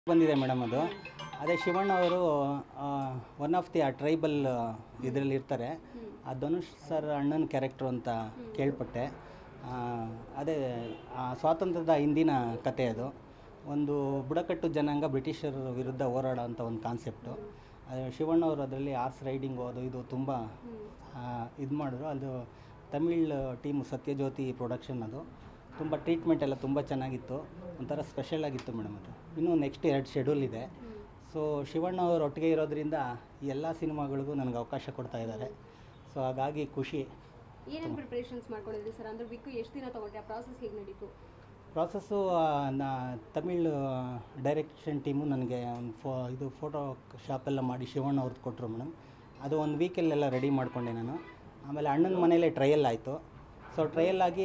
ಬಂದಿದೆ ಮೇಡಮ್ ಅದು ಅದೇ ಶಿವಣ್ಣ ಅವರು ಒನ್ ಆಫ್ ದಿ ಆ ಟ್ರೈಬಲ್ ಇದರಲ್ಲಿ ಇರ್ತಾರೆ ಆ ಧನುಷ್ ಸರ್ ಅಣ್ಣನ ಕ್ಯಾರೆಕ್ಟ್ರು ಅಂತ ಕೇಳ್ಪಟ್ಟೆ ಆ, ಅದೇ ಆ ಸ್ವಾತಂತ್ರ್ಯದ ಹಿಂದಿನ ಕತೆ ಅದು ಒಂದು ಬುಡಕಟ್ಟು ಜನಾಂಗ ಬ್ರಿಟಿಷರ ವಿರುದ್ಧ ಹೋರಾಡೋ ಅಂಥ ಒಂದು ಕಾನ್ಸೆಪ್ಟು ಶಿವಣ್ಣ ಅವರು ಅದರಲ್ಲಿ ಆರ್ಸ್ ರೈಡಿಂಗು ಅದು ಇದು ತುಂಬ ಇದು ಮಾಡಿದ್ರು ಅದು ತಮಿಳ್ ಟೀಮು ಸತ್ಯಜ್ಯೋತಿ ಪ್ರೊಡಕ್ಷನ್ ಅದು ತುಂಬ ಟ್ರೀಟ್ಮೆಂಟ್ ಎಲ್ಲ ತುಂಬ ಚೆನ್ನಾಗಿತ್ತು ಒಂಥರ ಸ್ಪೆಷಲ್ ಆಗಿತ್ತು ಮೇಡಮ್ ಅದು ಇನ್ನೂ ನೆಕ್ಸ್ಟ್ ಎರಡು ಶೆಡ್ಯೂಲ್ ಇದೆ ಸೊ ಶಿವಣ್ಣ ಅವರು ಒಟ್ಟಿಗೆ ಇರೋದ್ರಿಂದ ಈ ಎಲ್ಲ ಸಿನಿಮಾಗಳಿಗೂ ನನಗೆ ಅವಕಾಶ ಕೊಡ್ತಾ ಇದ್ದಾರೆ ಸೊ ಹಾಗಾಗಿ ಖುಷಿ ಏನೇನು ಪ್ರಿಪ್ರೇಷನ್ಸ್ ಮಾಡ್ಕೊಂಡಿದ್ರಿ ಸರ್ ಅಂದ್ರೆ ವಿಕ್ ಎಷ್ಟು ದಿನ ತಗೊಂಡ್ರಿ ಆ ಪ್ರಾಸೆಸ್ ಹೇಗೆ ನಡೀತು ಪ್ರಾಸೆಸ್ಸು ನಾ ತಮಿಳ್ ಡೈರೆಕ್ಷನ್ ಟೀಮು ನನಗೆ ಒಂದು ಫೋ ಇದು ಫೋಟೋ ಶಾಪೆಲ್ಲ ಮಾಡಿ ಶಿವಣ್ಣ ಅವ್ರದ್ದು ಕೊಟ್ಟರು ಮೇಡಮ್ ಅದು ಒಂದು ವೀಕಲ್ಲೆಲ್ಲ ರೆಡಿ ಮಾಡಿಕೊಂಡೆ ನಾನು ಆಮೇಲೆ ಅಣ್ಣನ ಮನೇಲೆ ಟ್ರಯಲ್ ಆಯಿತು ಸೊ ಟ್ರಯಲ್ ಆಗಿ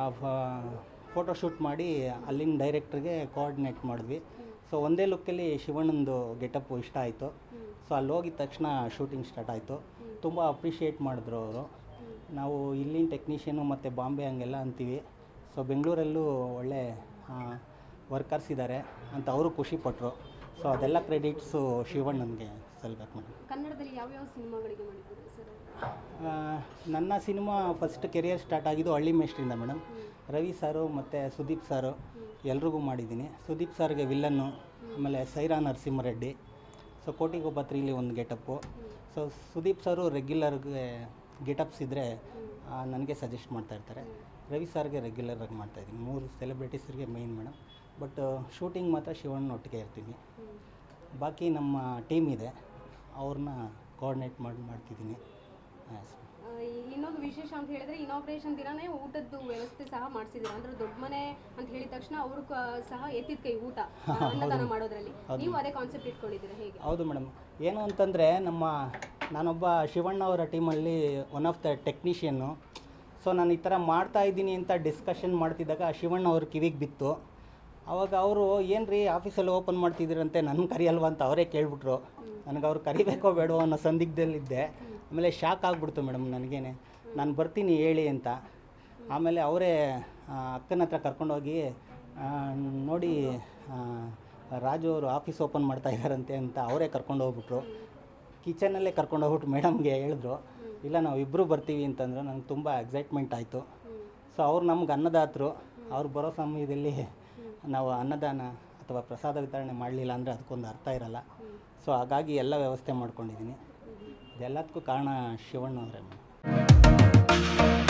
ಫೋಟೋ ಶೂಟ್ ಮಾಡಿ ಅಲ್ಲಿನ ಡೈರೆಕ್ಟ್ರಿಗೆ ಕೋಆರ್ಡಿನೇಟ್ ಮಾಡಿದ್ವಿ ಸೊ ಒಂದೇ ಲುಕ್ಕಲ್ಲಿ ಶಿವಣ್ಣಂದು ಗೆಟಪ್ಪು ಇಷ್ಟ ಆಯಿತು ಸೊ ಅಲ್ಲಿ ಹೋಗಿದ ತಕ್ಷಣ ಶೂಟಿಂಗ್ ಸ್ಟಾರ್ಟ್ ಆಯಿತು ತುಂಬ ಅಪ್ರಿಷಿಯೇಟ್ ಮಾಡಿದ್ರು ಅವರು ನಾವು ಇಲ್ಲಿನ ಟೆಕ್ನಿಷಿಯನು ಮತ್ತು ಬಾಂಬೆ ಹಂಗೆಲ್ಲ ಅಂತೀವಿ ಸೊ ಬೆಂಗಳೂರಲ್ಲೂ ಒಳ್ಳೆ ವರ್ಕರ್ಸ್ ಇದ್ದಾರೆ ಅಂತ ಅವರು ಖುಷಿಪಟ್ಟರು ಸೊ ಅದೆಲ್ಲ ಕ್ರೆಡಿಟ್ಸು ಶಿವಣ್ಣನಿಗೆ ಸಲ್ಬೇಕು ಮೇಡಮ್ ಕನ್ನಡದಲ್ಲಿ ಯಾವ್ಯಾವ ಸಿನಿಮಾಗಳಿಗೆ ಮಾಡಿದ್ದೀರಿ ಸರ್ ಆ, ನನ್ನ ಸಿನಿಮಾ ಫಸ್ಟ್ ಕೆರಿಯರ್ ಸ್ಟಾರ್ಟ್ ಆಗಿದ್ದು ಹಳ್ಳಿ ಮೇಷ್ಟ್ರಿಂದ ಮೇಡಮ್ ರವಿ ಸಾರು ಮತ್ತು ಸುದೀಪ್ ಸಾರು ಎಲ್ರಿಗೂ ಮಾಡಿದ್ದೀನಿ ಸುದೀಪ್ ಸರ್ಗೆ ವಿಲ್ಲನ್ನು ಆಮೇಲೆ ಸೈರಾ ನರಸಿಂಹರೆಡ್ಡಿ ಸೊ ಕೋಟಿಗೊಬ್ಬ ತ್ರೀಲಿ ಒಂದು ಗೆಟಪ್ಪು ಸೊ ಸುದೀಪ್ ಸರು ರೆಗ್ಯುಲರ್ಗೆ ಗೆಟಪ್ಸ್ ಇದ್ದರೆ ನನಗೆ ಸಜೆಸ್ಟ್ ಮಾಡ್ತಾ ಇರ್ತಾರೆ ರವಿ ಸರ್ಗೆ ರೆಗ್ಯುಲರಾಗಿ ಮಾಡ್ತಾಯಿದ್ದೀನಿ ಮೂರು ಸೆಲೆಬ್ರಿಟೀಸರಿಗೆ ಮೇಯ್ನ್ ಮೇಡಮ್ ಬಟ್ ಶೂಟಿಂಗ್ ಮಾತ್ರ ಶಿವಣ್ಣ ಒಟ್ಟಿಗೆ ಇರ್ತೀನಿ ಬಾಕಿ ನಮ್ಮ ಟೀಮ್ ಇದೆ ಅವ್ರನ್ನ ಕೋಆರ್ಡಿನೇಟ್ ಮಾಡಿ ಮಾಡ್ತಿದ್ದೀನಿ ಹಾಂ ಸರ್ ಆ, ಈ- ಇನ್ನೊಂದು ವಿಶೇಷ ಅಂತ ಹೇಳಿದ್ರೆ ಇನಾಗ್ರೇಷನ್ ದಿನಾನೇ ಊಟದ್ದು ವ್ಯವಸ್ಥೆ ಸಹ ಮಾಡಿಸಿದ್ದೀರಾ ಅಂದ್ರೆ ದೊಡ್ಡ ಮನೆ ಅಂತ ಹೇಳಿದ ತಕ್ಷಣ ಅವರು ಸಹ ಎತ್ತಿದ ಕೈ ಊಟ ಆ, ಅನ್ನದಾನ ಮಾಡೋದ್ರಲ್ಲಿ ನೀವು ಅದೇ ಕಾನ್ಸೆಪ್ಟ್ ಇಟ್ಕೊಂಡಿದ್ದೀರಾ ಹೇಗೆ ಹೌದು ಮೇಡಮ್ ಏನು ಅಂತಂದರೆ ನಮ್ಮ ನಾನೊಬ್ಬ ಶಿವಣ್ಣ ಅವರ ಟೀಮಲ್ಲಿ one of the technician so ನಾನು ಈ ಥರ ಮಾಡ್ತಾ ಇದ್ದೀನಿ ಅಂತ ಡಿಸ್ಕಷನ್ ಮಾಡ್ತಿದ್ದಾಗ ಶಿವಣ್ಣ ಅವ್ರ ಕಿವಿಗೆ ಬಿತ್ತು ಅವಾಗ ಅವರು ಏನು ರೀ ಆಫೀಸಲ್ಲಿ ಓಪನ್ ಮಾಡ್ತಿದ್ದೀರಂತೆ ನನ್ನ ಕರಿಯಲ್ವಾ ಅಂತ ಅವರೇ ಕೇಳ್ಬಿಟ್ರು ನನಗೆ ಅವ್ರು ಕರಿಬೇಕೋ ಬೇಡವೋ ಅನ್ನೋ ಸಂದಿಗ್ಧದಲ್ಲಿದ್ದೆ ಆಮೇಲೆ ಶಾಕ್ ಆಗಿಬಿಡ್ತು ಮೇಡಮ್ ನನಗೇನೆ ನಾನು ಬರ್ತೀನಿ ಹೇಳಿ ಅಂತ ಆಮೇಲೆ ಅವರೇ ಅಕ್ಕನ ಹತ್ರ ಕರ್ಕೊಂಡೋಗಿ ಆ, ನೋಡಿ ಆ, ರಾಜು ಅವರು ಆಫೀಸ್ ಓಪನ್ ಮಾಡ್ತಾ ಇದ್ದಾರಂತೆ ಅಂತ ಅವರೇ ಕರ್ಕೊಂಡು ಹೋಗ್ಬಿಟ್ರು ಕಿಚನಲ್ಲೇ ಕರ್ಕೊಂಡು ಹೋಗ್ಬಿಟ್ಟು ಮೇಡಮ್ಗೆ ಹೇಳಿದ್ರು ಇಲ್ಲ ನಾವು ಇಬ್ಬರು ಬರ್ತೀವಿ ಅಂತಂದ್ರು ನನಗೆ ತುಂಬ ಎಕ್ಸೈಟ್ಮೆಂಟ್ ಆಯಿತು ಸೊ ಅವ್ರು ನಮ್ಗೆ ಅನ್ನದಾತರು ಅವ್ರು ಬರೋ ಸಮಯದಲ್ಲಿ ನಾವು ಅನ್ನದಾನ ಅಥವಾ ಪ್ರಸಾದ ವಿತರಣೆ ಮಾಡಲಿಲ್ಲ ಅಂದರೆ ಅದಕ್ಕೊಂದು ಅರ್ಥ ಇರಲ್ಲ ಸೊ ಹಾಗಾಗಿ ಎಲ್ಲ ವ್ಯವಸ್ಥೆ ಮಾಡ್ಕೊಂಡಿದ್ದೀನಿ ಇದೆಲ್ಲದಕ್ಕೂ ಕಾರಣ ಶಿವಣ್ಣ ಅವರೇ ಮೇಡಮ್